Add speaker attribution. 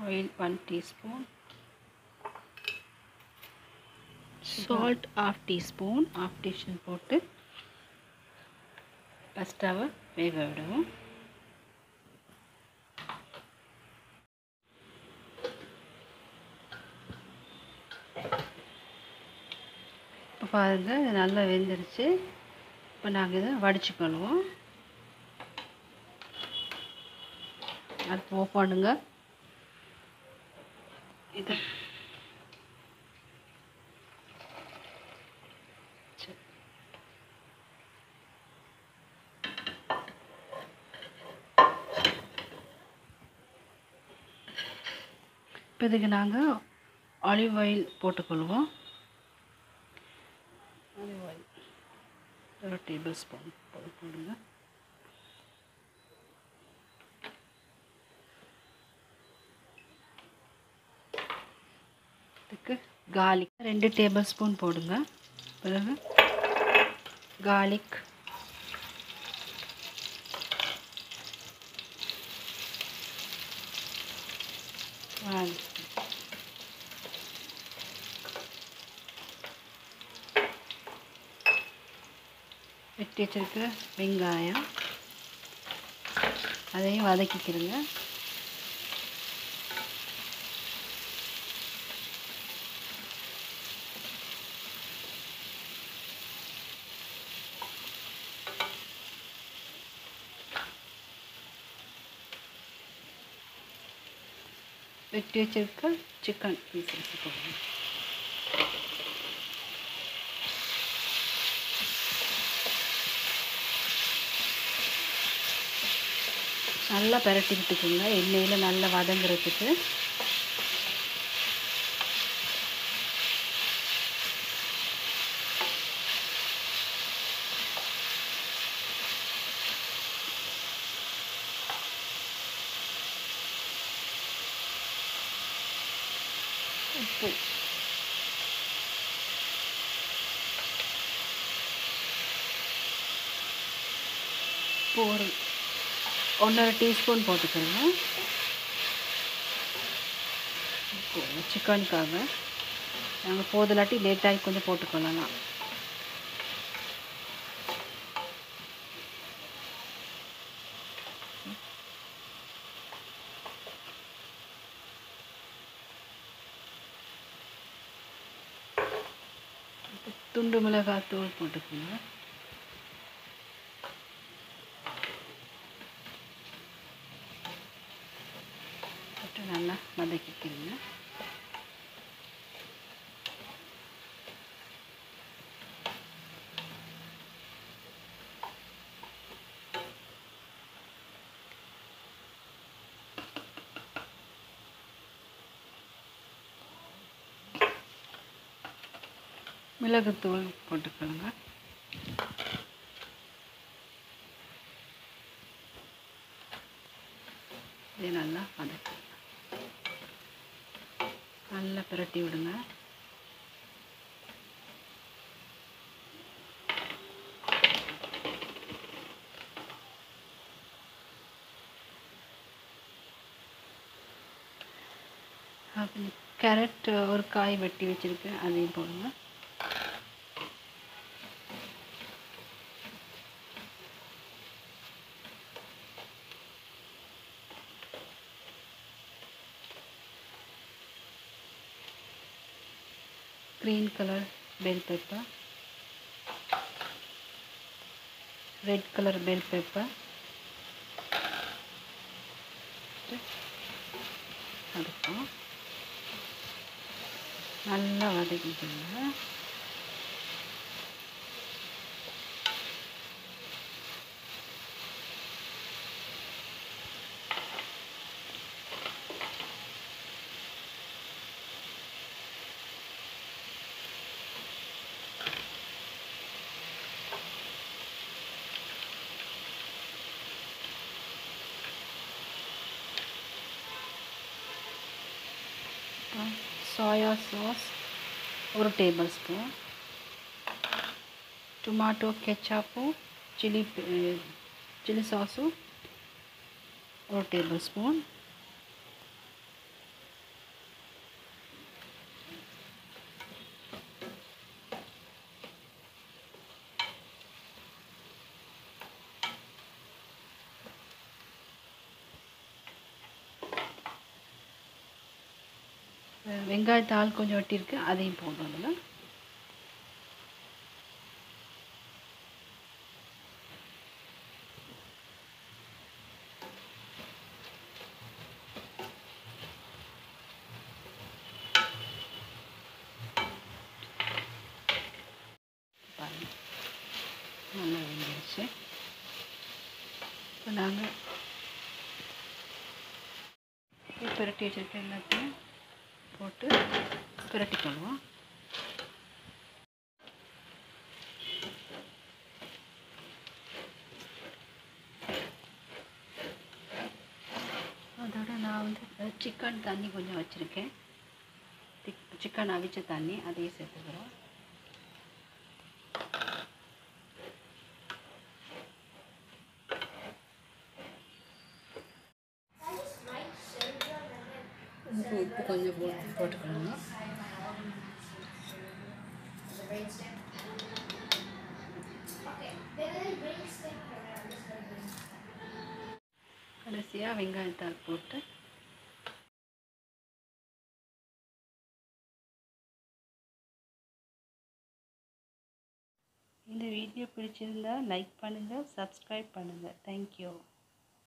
Speaker 1: Oil one teaspoon salt half teaspoon half teaspoon போட்டு பஸ்டாவை வேக விடுவோம் இப்போ பாருங்கள் இது நல்லா வெந்துருச்சு இப்போ நாங்கள் இதை வடிச்சுக்கொள்வோம் அடுத்து ஓப் பண்ணுங்க இது சரி. இப்போ இதுக்கு நாங்கள் ஆலிவ் ஆயில் போட்டுக்கொள்வோம் ஆலிவ் ஆயில் ஒரு டேபிள் ஸ்பூன் போடுங்க இதுக்கு கார்லிக் ரெண்டு டேபிள் ஸ்பூன் போடுங்க பிறகு கார்லிக் வெட்டி வச்சிருக்க வெங்காயம் அதையும் வதக்கிக்கிறேங்க வெட்டி வச்சிருக்க சிக்கன் பீசஸ் போடுங்க நல்லா பிரட்டி விட்டுக்குங்க எண்ணெயில் நல்லா வதங்குறதுக்கு உப்பு இப்போ ஒரு ஒன்றரை டீஸ்பூன் போட்டுக்கோங்க சிக்கனுக்காக நாங்கள் போதலாட்டி லேட்டாகி கொஞ்சம் போட்டுக்கொள்ளலாம் துண்டு மிளகாய் தூள் போட்டுக்கோங்க போட்டு நல்லா வதக்கிக்கிறீங்க மிளகுத்தூள் போட்டுக்கோங்க இது நல்லா வதக்கு நல்லா பிரட்டி விடுங்க அப்புறம் கேரட் ஒரு காய் வெட்டி வச்சுருக்கேன் அதையும் போடுங்க green color bell pepper red color bell pepper அதுக்கும் நல்லா வதக்கிக்கோங்க సోయా సాస్ ஒரு tablespoon tomato ketchup chilli chilli sauce ஒரு டேபிள் ஸ்பூன் வெ- வெங்காயத்தாள் கொஞ்சம் வெட்டியிருக்கு அதையும் போடுறோம் அதில் பாருங்க நல்லா வெந்துருச்சு இப்போ நாங்கள் பிரட்டி வச்சுருக்க எல்லாத்தையும் போட்டு பிரட்டிக்கொள்வோம் அதோட நான் வந்து சிக்கன் தண்ணி கொஞ்சம் வச்சுருக்கேன் சிக்கன் அவிச்ச தண்ணி அதையும் சேர்த்துக்கிறோம் உப்பு உப்பு கொஞ்சம் போட்டு போட்டுக்கணும் கடைசியாக வெங்காயத்தாள் போட்டு இந்த வீடியோ பிடிச்சிருந்தா லைக் பண்ணுங்கள் சப்ஸ்கிரைப் பண்ணுங்கள் தேங்க்யூ